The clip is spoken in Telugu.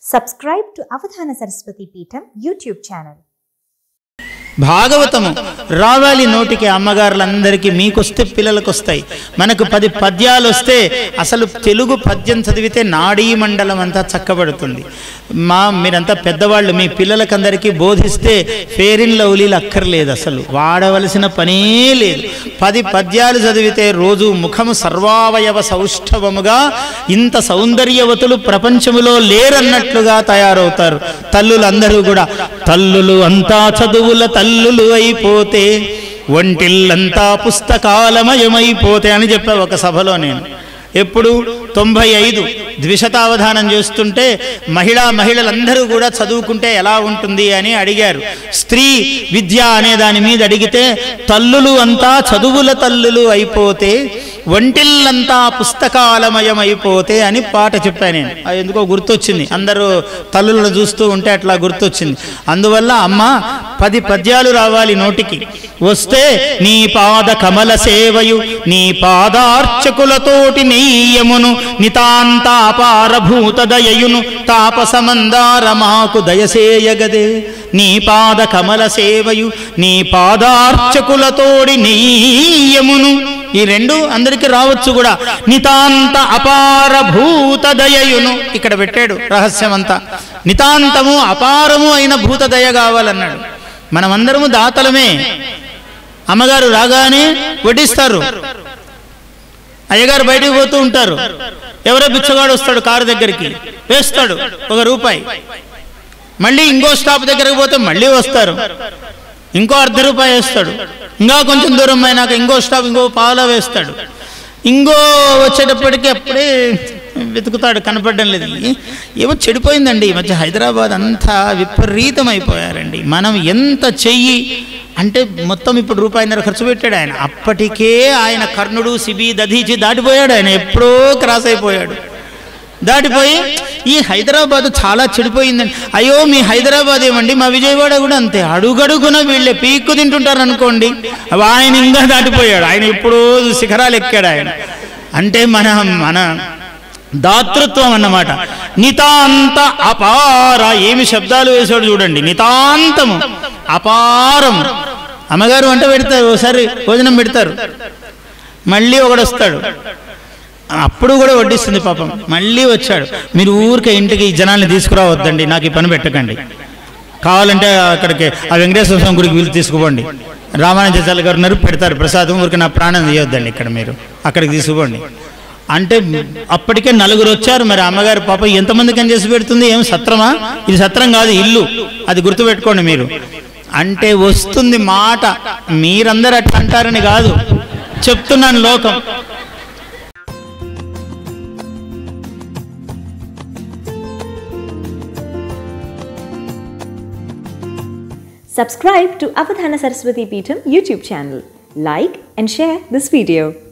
Subscribe to Avadhana Saraswati Peetham YouTube channel. భాగవతము రావాలి నోటికి అమ్మగారులందరికీ మీకొస్తే పిల్లలకు వస్తాయి మనకు పది పద్యాలు వస్తే అసలు తెలుగు పద్యం చదివితే నాడీ మండలం అంతా చక్కబడుతుంది మా మీరంతా పెద్దవాళ్ళు మీ పిల్లలకందరికీ బోధిస్తే ఫేరిన్ లవ్లీలు అక్కర్లేదు అసలు వాడవలసిన పనే లేదు పది పద్యాలు చదివితే రోజు ముఖము సర్వావయవ సౌష్ఠవముగా ఇంత సౌందర్యవతులు ప్రపంచములో లేరన్నట్లుగా తయారవుతారు తల్లులందరూ కూడా తల్లులు అంతా చదువుల తల్లులు అయిపోతే ఒంటిల్లంతా పుస్తకాలమయమైపోతే అని చెప్పా ఒక సభలో నేను ఎప్పుడు తొంభై ఐదు ద్విశతావధానం చేస్తుంటే మహిళా మహిళలందరూ కూడా చదువుకుంటే ఎలా ఉంటుంది అని అడిగారు స్త్రీ విద్య అనే దాని మీద అడిగితే తల్లులు అంతా చదువుల తల్లులు అయిపోతే ఒంటిల్లంతా పుస్తకాలమయం అయిపోతే అని పాట చెప్పాను నేను అది ఎందుకో గుర్తొచ్చింది అందరూ తల్లులను చూస్తూ ఉంటే అట్లా గుర్తొచ్చింది అందువల్ల అమ్మ పది పద్యాలు రావాలి నోటికి వస్తే నీ పాద కమల సేవయు నీ పాదార్చకులతోటి నెయ్యమును నితాంతాపారభూత దయయును తాపసమందార మాకు దయసేయగదే నీ పాద కమల సేవయు నీ పాదార్చకులతోడి నెయ్యమును ఈ రెండు అందరికీ రావచ్చు కూడా నితాంత అపార భూత దయయును ఇక్కడ పెట్టాడు రహస్యమంతా నితాంతము అపారము అయిన భూత దయ కావాలన్నాడు మనమందరము దాతలమే అమ్మగారు రాగానే వడ్డిస్తారు అయ్యగారు బయటికి పోతూ ఉంటారు ఎవరో బిచ్చగాడు వస్తాడు కారు దగ్గరికి వేస్తాడు ఒక రూపాయి మళ్ళీ ఇంకో స్టాప్ దగ్గరకు పోతే మళ్ళీ వస్తారు ఇంకో అర్ధ రూపాయి వేస్తాడు ఇంకా కొంచెం దూరం అయినాక ఇంకో స్టాప్ ఇంకో పావులా వేస్తాడు ఇంకో వచ్చేటప్పటికి అప్పుడే వెతుకుతాడు కనపడడం లేదు ఏమో చెడిపోయిందండి ఈ మధ్య హైదరాబాద్ అంతా విపరీతం అయిపోయారండి మనం ఎంత చెయ్యి అంటే మొత్తం ఇప్పుడు రూపాయిన్నర ఖర్చు పెట్టాడు ఆయన అప్పటికే ఆయన కర్ణుడు సిబి దధీచి దాటిపోయాడు ఆయన ఎప్పుడో క్రాస్ అయిపోయాడు దాటిపోయి ఈ హైదరాబాద్ చాలా చెడిపోయిందండి అయ్యో మీ హైదరాబాద్ ఏమండి మా విజయవాడ కూడా అంతే అడుగడుగున వీళ్ళే పీక్కు తింటుంటారు అనుకోండి ఆయన ఇంకా దాటిపోయాడు ఆయన ఇప్పుడు శిఖరాలు ఎక్కాడు ఆయన అంటే మన మన దాతృత్వం అన్నమాట నితాంత అపార ఏమి శబ్దాలు వేసాడు చూడండి నితాంతము అపారం అమ్మగారు వంట పెడతారు ఒకసారి భోజనం పెడతారు మళ్ళీ ఒకడు వస్తాడు అప్పుడు కూడా వడ్డిస్తుంది పాపం మళ్ళీ వచ్చాడు మీరు ఊరికే ఇంటికి ఈ జనాల్ని తీసుకురావద్దండి నాకు ఈ పని పెట్టకండి కావాలంటే అక్కడికి ఆ వెంకటేశ్వర స్వామి గుడికి వీళ్ళు తీసుకుపోండి రామానుజాచార్య గారు నరుపు పెడతారు ప్రసాదం ఊరికి నా ప్రాణం తీయొద్దండి ఇక్కడ మీరు అక్కడికి తీసుకుపోండి అంటే అప్పటికే నలుగురు వచ్చారు మరి అమ్మగారు పాప ఎంతమందికి అని చేసి పెడుతుంది ఏం సత్రమా ఇది సత్రం కాదు ఇల్లు అది గుర్తుపెట్టుకోండి మీరు అంటే వస్తుంది మాట మీరందరూ అట్లా అంటారని కాదు చెప్తున్నాను లోకం Subscribe to Avadhana Saraswati Peetham YouTube channel. Like and share this video.